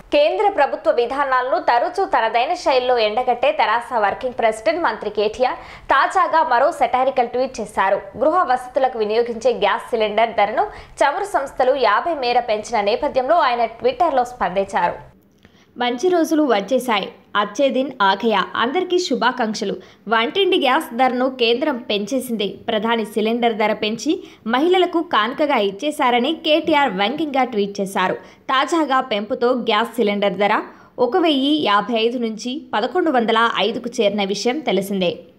కేంద్ర ప్రభుత్వ విధానాలను తరచూ తనదైన శైలిలో ఎండగట్టే తెరాస వర్కింగ్ ప్రెసిడెంట్ మంత్రి కేటీఆర్ తాజాగా మరో సెటారికల్ ట్వీట్ చేశారు గృహ వసతులకు వినియోగించే గ్యాస్ సిలిండర్ ధరను చమురు సంస్థలు యాభై మేర పెంచిన నేపథ్యంలో ఆయన ట్విట్టర్లో స్పందించారు మంచి రోజులు వచ్చేశాయి అచ్చే దిన్ ఆఖయా అందరికీ శుభాకాంక్షలు వంటింటి గ్యాస్ ధరను కేంద్రం పెంచేసింది ప్రధాని సిలిండర్ ధర పెంచి మహిళలకు కానుకగా ఇచ్చేశారని కేటీఆర్ వ్యంగ్యంగా ట్వీట్ చేశారు తాజాగా పెంపుతో గ్యాస్ సిలిండర్ ధర ఒక వెయ్యి యాభై ఐదు నుంచి పదకొండు వందల ఐదుకు చేరిన విషయం తెలిసిందే